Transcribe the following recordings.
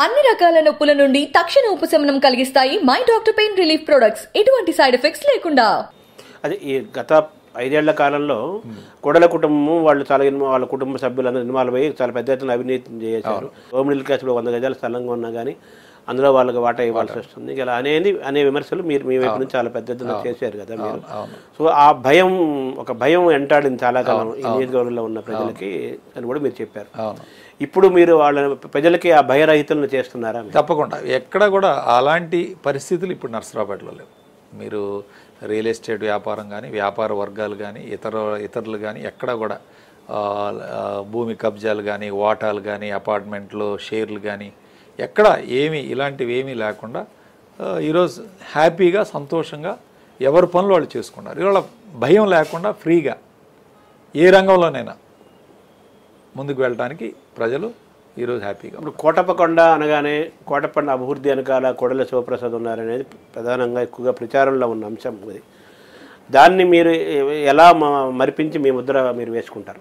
అన్ని రకాల నొప్పుల నుండి తక్షణ ఉపశమనం కలిగిస్తాయి my doctor pain relief products ఎటువంటి సైడ్ ఎఫెక్ట్స్ లేకుండా అదే ఈ గత ఐదేళ్ల కాలంలో కొడల కుటుంబం వాళ్ళు చాలా ఇన్వా- వాళ్ళ కుటుంబ సభ్యులందరూ ఇన్వాల్వ్ అయ్యి చాలా పెద్ద ఎత్తున అవినీతి చేశారు హోమ్ మిడిల్ క్లాస్లో వంద గజాల స్థలంగా ఉన్నా కానీ అందులో వాళ్ళకి వాటా ఇవ్వాల్సి వస్తుంది ఇలా అనేది అనే విమర్శలు మీరు మీ వైపు నుంచి చాలా పెద్ద ఎత్తున చేశారు కదా మీరు సో ఆ భయం ఒక భయం వెంటాడింది చాలా కాలం ఈ నియోజకవర్గంలో ఉన్న ప్రజలకి అని కూడా మీరు చెప్పారు అవును ఇప్పుడు మీరు వాళ్ళ ప్రజలకి ఆ భయరహితులను చేస్తున్నారా మీరు? తప్పకుండా ఎక్కడ కూడా అలాంటి పరిస్థితులు ఇప్పుడు నర్సరావుపేటలో లేవు మీరు రియల్ ఎస్టేట్ వ్యాపారం కానీ వ్యాపార వర్గాలు కానీ ఇతర ఇతరులు కానీ ఎక్కడ కూడా ఆ, ఆ, భూమి కబ్జాలు కానీ వాటాలు కానీ అపార్ట్మెంట్లు షేర్లు కానీ ఎక్కడ ఏమీ ఇలాంటివి ఏమీ లేకుండా ఆ, ఈరోజు హ్యాపీగా సంతోషంగా ఎవరి పనులు వాళ్ళు చేసుకున్నారు ఇవాళ భయం లేకుండా ఫ్రీగా ఏ రంగంలోనైనా ముందుకు వెళ్ళడానికి ప్రజలు ఈరోజు హ్యాపీగా ఇప్పుడు కోటప్పకొండ అనగానే కోటప్పకొండ అభివృద్ధి వెనకాల కొడల శివప్రసాద్ ఉన్నారనేది ప్రధానంగా ఎక్కువగా ప్రచారంలో ఉన్న అంశం అది దాన్ని మీరు ఎలా మ- మరిపించి మీ ముద్ర మీరు వేసుకుంటారు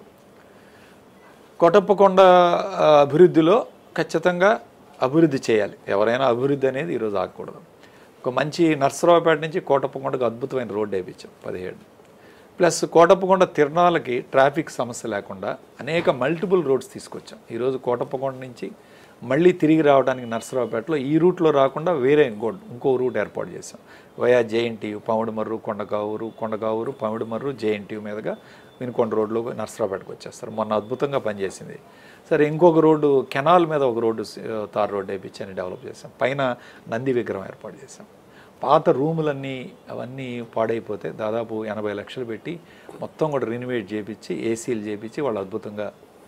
కొటప్పకొండ ఆ, అభివృద్ధిలో ఖచ్చితంగా అభివృద్ధి చేయాలి ఎవరైనా అభివృద్ధి అనేది ఈరోజు ఆగకూడదు ఒక మంచి నర్సరావుపేట నుంచి కోటప్పకొండకు అద్భుతమైన రోడ్డు వేయించాం పదిహేడు ప్లస్ కోటప్పకొండ తిరణాలకి ట్రాఫిక్ సమస్య లేకుండా అనేక మల్టిపుల్ రోడ్స్ తీసుకొచ్చాం ఈరోజు కోటప్పకొండ నుంచి మళ్ళీ తిరిగి రావడానికి నర్సరావుపేటలో ఈ రూట్లో రాకుండా వేరే ఇంకో ఇంకో రూట్ ఏర్పాటు చేసాం via JNTU Pamudimarru Kondakavuru Kondakavuru Pamudimarru JNTU మీదుగా వినుకొండ రోడ్లో నర్సరావుపేటకు వచ్చేస్తారు మొన్న అద్భుతంగా పనిచేసింది సరే ఇంకొక రోడ్డు కెనాల్ మీద ఒక రోడ్డు ఆ, తార్ రోడ్డు వేయించి అని డెవలప్ చేసాం పైన నంది విగ్రహం ఏర్పాటు చేసాం పాత రూములన్నీ అవన్నీ పాడైపోతే దాదాపు ఎనభై లక్షలు పెట్టి మొత్తం కూడా రినోవేట్ చేపించి ఏసీలు చేపించి వాళ్ళు అద్భుతంగా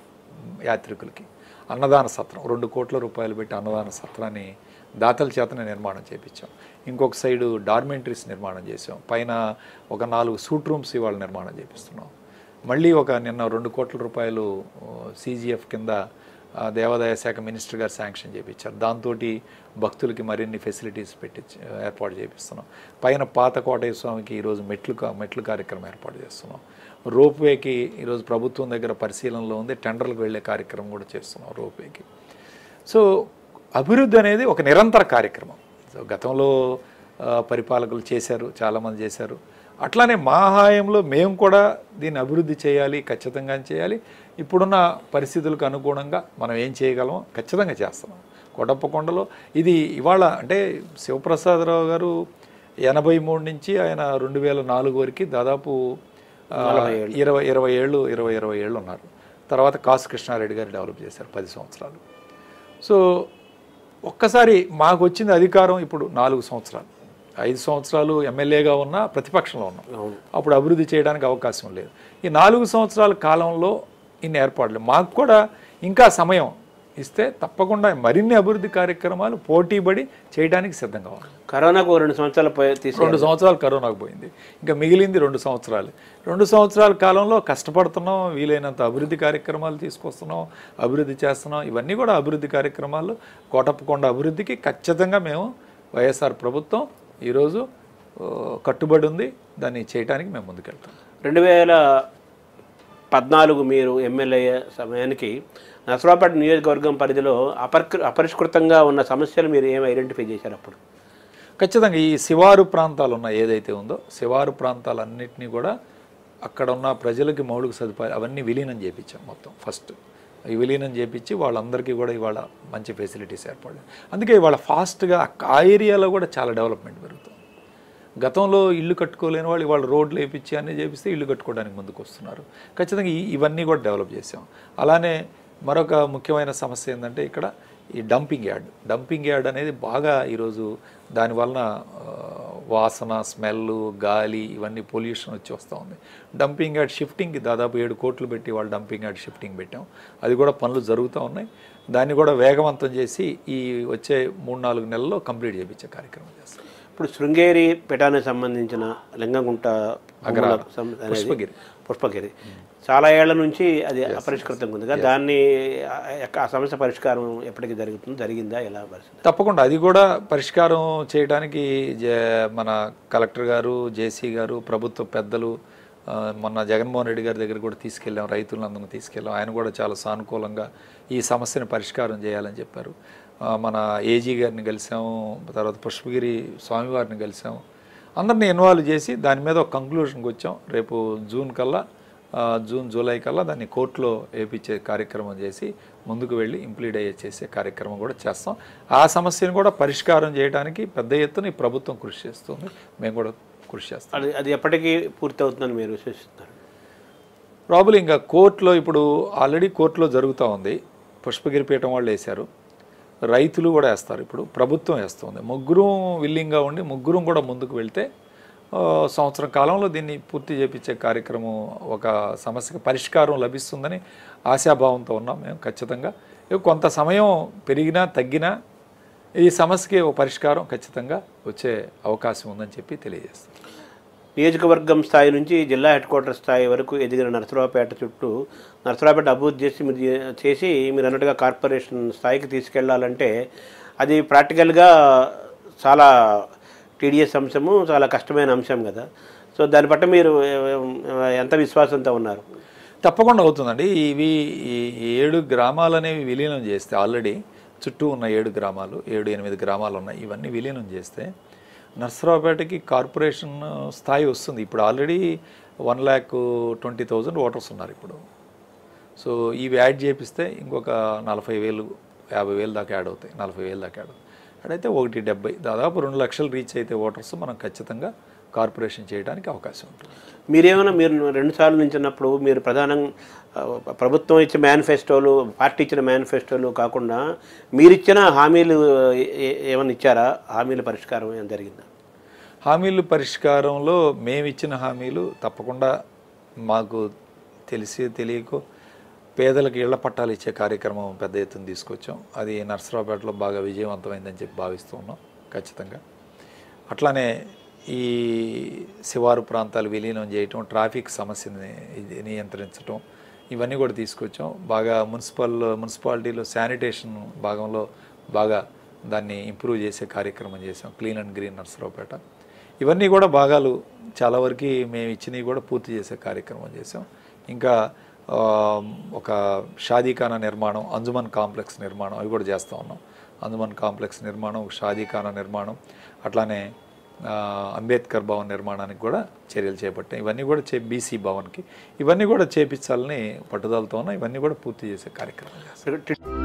యాత్రికులకి అన్నదాన సత్రం రెండు కోట్ల రూపాయలు పెట్టి అన్నదాన సత్రాన్ని దాతల చేతనే నిర్మాణం చేపించాం ఇంకొక సైడు డార్మెంటరీస్ నిర్మాణం చేసాం పైన ఒక నాలుగు సూట్ రూమ్స్ ఇవాళ నిర్మాణం చేపిస్తున్నాం మళ్ళీ ఒక నిన్న రెండు కోట్ల రూపాయలు సీజీఎఫ్ కింద ఆ, దేవాదాయ శాఖ మినిస్టర్ గారు శాంక్షన్ చేయించారు దాంతో భక్తులకి మరిన్ని ఫెసిలిటీస్ పెట్టి ఏర్పాటు చేపిస్తున్నాం పైన పాత కోటయ్య స్వామికి ఈరోజు మెట్లు కా- మెట్లు కార్యక్రమం ఏర్పాటు చేస్తున్నాం రోప్వేకి ఈరోజు ప్రభుత్వం దగ్గర పరిశీలనలో ఉంది టెండర్లకు వెళ్ళే కార్యక్రమం కూడా చేస్తున్నాం రోప్వేకి సో అభివృద్ధి అనేది ఒక నిరంతర కార్యక్రమం సో గతంలో ఆ, పరిపాలకులు చేశారు చాలామంది చేశారు అట్లానే మా హాయంలో మేము కూడా దీన్ని అభివృద్ధి చేయాలి ఖచ్చితంగా చేయాలి ఇప్పుడున్న పరిస్థితులకు అనుగుణంగా మనం ఏం చేయగలమో ఖచ్చితంగా చేస్తున్నాం కొటప్పకొండలో ఇది ఇవాళ అంటే శివప్రసాదరావు గారు ఎనభై మూడు నుంచి ఆయన రెండు వేల నాలుగు వరకు దాదాపు ఆ, ఇరవై ఇరవై ఏళ్ళు ఇరవై ఇరవై ఏళ్ళు ఉన్నారు తర్వాత కాసు కృష్ణారెడ్డి గారు డెవలప్ చేశారు పది సంవత్సరాలు సో ఒక్కసారి మాకు వచ్చింది అధికారం ఇప్పుడు నాలుగు సంవత్సరాలు ఐదు సంవత్సరాలు ఎమ్మెల్యేగా ఉన్నా ప్రతిపక్షంలో ఉన్నాం అప్పుడు అభివృద్ధి చేయడానికి అవకాశం లేదు ఈ నాలుగు సంవత్సరాల కాలంలో ఇన్ని ఏర్పాట్లు మాకు కూడా ఇంకా సమయం ఇస్తే తప్పకుండా మరిన్ని అభివృద్ధి కార్యక్రమాలు పోటీపడి చేయడానికి సిద్ధంగా ఉన్నాం కరోనాకు ఓ రెండు సంవత్సరాలు పోయి- తీసి రెండు సంవత్సరాలు కరోనాకు పోయింది ఇంకా మిగిలింది రెండు సంవత్సరాలు రెండు సంవత్సరాల కాలంలో కష్టపడుతున్నాం వీలైనంత అభివృద్ధి కార్యక్రమాలు తీసుకొస్తున్నాం అభివృద్ధి చేస్తున్నాం ఇవన్నీ కూడా అభివృద్ధి కార్యక్రమాలు కోటప్పకొండ అభివృద్ధికి ఖచ్చితంగా మేము వైఎస్ఆర్ ప్రభుత్వం ఈరోజు ఆ, కట్టుబడి ఉంది దాన్ని చేయడానికి మేము ముందుకెళ్తాం రెండు వేల పద్నాలుగు మీరు ఎమ్మెల్యే సమయానికి నసరాపేట నియోజకవర్గం పరిధిలో అపరికృ అపరిష్కృతంగా ఉన్న సమస్యలు మీరు ఏమి ఐడెంటిఫై చేశారు అప్పుడు ఖచ్చితంగా ఈ శివారు ప్రాంతాలు ఉన్నాయి ఏదైతే ఉందో శివారు ప్రాంతాలన్నింటినీ కూడా అక్కడ ఉన్న ప్రజలకి మౌలిక సదుపాయాలు అవన్నీ విలీనం చేయించాం మొత్తం ఫస్ట్ ఈ విలీనం చేపించి వాళ్ళందరికీ కూడా ఇవాళ మంచి ఫెసిలిటీస్ ఏర్పడాయి అందుకే ఇవాళ ఫాస్ట్గా ఆ ఏరియాలో కూడా చాలా డెవలప్మెంట్ పెరుగుతుంది గతంలో ఇల్లు కట్టుకోలేని వాళ్ళు ఇవాళ రోడ్లు వేపించి అన్నీ చేపిస్తే ఇల్లు కట్టుకోవడానికి ముందుకు వస్తున్నారు ఖచ్చితంగా ఈ ఇవన్నీ కూడా డెవలప్ చేసాం అలానే మరొక ముఖ్యమైన సమస్య ఏంటంటే ఇక్కడ ఈ డంపింగ్ యార్డ్ డంపింగ్ యార్డ్ అనేది బాగా ఈరోజు దానివలన ఆ, వాసన స్మెల్ గాలి ఇవన్నీ పొల్యూషన్ వచ్చి వస్తూ ఉంది డంపింగ్ యార్డ్ షిఫ్టింగ్కి దాదాపు ఏడు కోట్లు పెట్టి వాళ్ళు డంపింగ్ యార్డ్ షిఫ్టింగ్ పెట్టాం అది కూడా పనులు జరుగుతూ ఉన్నాయి దాన్ని కూడా వేగవంతం చేసి ఈ వచ్చే మూడు నాలుగు నెలల్లో కంప్లీట్ చేయించే కార్యక్రమం చేస్తాం ఇప్పుడు శృంగేరి పెటానికి సంబంధించిన లింగంగుంట భూముల సం- అనేది పుష్పగిరి. పుష్పగిరి చాలా ఏళ్ల నుంచి అది అపరిష్కృతంగా ఉంది కదా దాన్ని ఆ- ఆ సమస్య పరిష్కారం ఎప్పటికి జరుగుతుంది జరిగిందా ఎలా పరిస్థితి తప్పకుండా అది కూడా పరిష్కారం చేయడానికి జే- మన కలెక్టర్ గారు జేసీ గారు ప్రభుత్వ పెద్దలు ఆ, మొన్న జగన్మోహన్ రెడ్డి గారి దగ్గర కూడా తీసుకెళ్ళాం రైతులందరినీ తీసుకెళ్ళాం ఆయన కూడా చాలా సానుకూలంగా ఈ సమస్యను పరిష్కారం చేయాలని చెప్పారు ఆ, మన ఏజీ గారిని కలిసాము తర్వాత పుష్పగిరి స్వామివారిని కలిసాము అందరిని ఇన్వాల్వ్ చేసి దాని మీద ఒక కంక్లూషన్కి వచ్చాం రేపు జూన్ కల్లా ఆ, జూన్ జూలై కల్లా దాన్ని కోర్టులో వేయించే కార్యక్రమం చేసి ముందుకు వెళ్ళి ఇంప్లీడ్ అయ్యే చేసే కార్యక్రమం కూడా చేస్తాం ఆ సమస్యను కూడా పరిష్కారం చేయడానికి పెద్ద ఎత్తున ఈ ప్రభుత్వం కృషి చేస్తుంది మేము కూడా కృషి చేస్తాం అది అది ఎప్పటికీ పూర్తి అవుతుందని మీరు విశ్వసిస్తున్నారు ప్రాబ్లం ఇంకా కోర్టులో ఇప్పుడు ఆల్రెడీ కోర్టులో జరుగుతూ ఉంది పుష్పగిరి పీఠం వాళ్ళు వేశారు రైతులు కూడా వేస్తారు ఇప్పుడు ప్రభుత్వం వేస్తుంది ముగ్గురు విల్లింగ్గా ఉండి ముగ్గురం కూడా ముందుకు వెళ్తే ఆ, సంవత్సరం కాలంలో దీన్ని పూర్తి చేపించే కార్యక్రమం ఒక సమస్యకి పరిష్కారం లభిస్తుందని ఆశాభావంతో ఉన్నాం మేము ఖచ్చితంగా ఇక కొంత సమయం పెరిగినా తగ్గినా ఈ సమస్యకి ఒక పరిష్కారం ఖచ్చితంగా వచ్చే అవకాశం ఉందని చెప్పి తెలియజేస్తాం నియోజకవర్గం స్థాయి నుంచి జిల్లా హెడ్ క్వార్టర్ స్థాయి వరకు ఎదిగిన నరసరావుపేట చుట్టూ నరసరావుపేట అభివృద్ధి చేసి మీరు చే- చేసి మీరు అన్నట్టుగా కార్పొరేషన్ స్థాయికి తీసుకెళ్లాలంటే అది ప్రాక్టికల్గా చాలా టీడీఎస్ అంశము చాలా కష్టమైన అంశం కదా సో దాన్ని బట్టి మీరు ఏ- ఎంత విశ్వాసంతో ఉన్నారు తప్పకుండా అవుతుందండి ఇవి ఈ ఏడు గ్రామాలు అనేవి విలీనం చేస్తే ఆల్రెడీ చుట్టూ ఉన్న ఏడు గ్రామాలు ఏడు ఎనిమిది గ్రామాలు ఉన్నాయి ఇవన్నీ విలీనం చేస్తే నర్సరావుపేటకి కార్పొరేషన్ స్థాయి వస్తుంది ఇప్పుడు already one lakh twenty thousand voters ఉన్నారు ఇప్పుడు సో ఇవి యాడ్ చేపిస్తే ఇంకొక నలభై వేలు యాభై వేలు దాకా యాడ్ అవుతాయి నలభై వేలు దాకా యాడ్ అవుతాయి అడైతే ఒకటి డెబ్బై దాదాపు రెండు లక్షలు రీచ్ అయితే ఓటర్స్ మనం ఖచ్చితంగా కార్పొరేషన్ చేయడానికి అవకాశం ఉంటుంది మీరేమైనా మీరు రెండు సార్లు నించున్నప్పుడు మీరు ప్రధానంగా ఆ, ప్రభుత్వం ఇచ్చే మేనిఫెస్టోలు పార్టీ ఇచ్చిన మేనిఫెస్టోలు కాకుండా మీరిచ్చిన హామీలు ఏ- ఏ- ఏమైనా ఇచ్చారా హామీల పరిష్కారం ఏమైనా జరిగిందా హామీలు పరిష్కారంలో మేము ఇచ్చిన హామీలు తప్పకుండా మాకు తెలిసి తెలియకో పేదలకు ఇళ్ల పట్టాలు ఇచ్చే కార్యక్రమం పెద్ద ఎత్తున తీసుకొచ్చాం అది నర్సరావుపేటలో బాగా విజయవంతమైందని చెప్పి భావిస్తూ ఉన్నాం ఖచ్చితంగా అట్లానే ఈ శివారు ప్రాంతాలు విలీనం చేయటం ట్రాఫిక్ సమస్యని ఇది నియంత్రించటం ఇవన్నీ కూడా తీసుకొచ్చాం బాగా మున్సిపల్ మున్సిపాలిటీలో శానిటేషన్ భాగంలో బాగా దాన్ని ఇంప్రూవ్ చేసే కార్యక్రమం చేసాం క్లీన్ అండ్ గ్రీన్ నర్సరావుపేట ఇవన్నీ కూడా భాగాలు చాలా వరకు మేము ఇచ్చినవి కూడా పూర్తి చేసే కార్యక్రమం చేసాం ఇంకా ఆ, ఒక షాదీఖానా నిర్మాణం అంజుమన్ కాంప్లెక్స్ నిర్మాణం అవి కూడా చేస్తూ ఉన్నాం అంజుమన్ కాంప్లెక్స్ నిర్మాణం ఒక షాదీఖానా నిర్మాణం అట్లానే ఆ, అంబేద్కర్ భవన్ నిర్మాణానికి కూడా చర్యలు చేపట్టాం ఇవన్నీ కూడా చే బీసీ భవన్కి ఇవన్నీ కూడా చేపించాలని పట్టుదలతో ఉన్నాం ఇవన్నీ కూడా పూర్తి చేసే కార్యక్రమం చేస్తాం టి-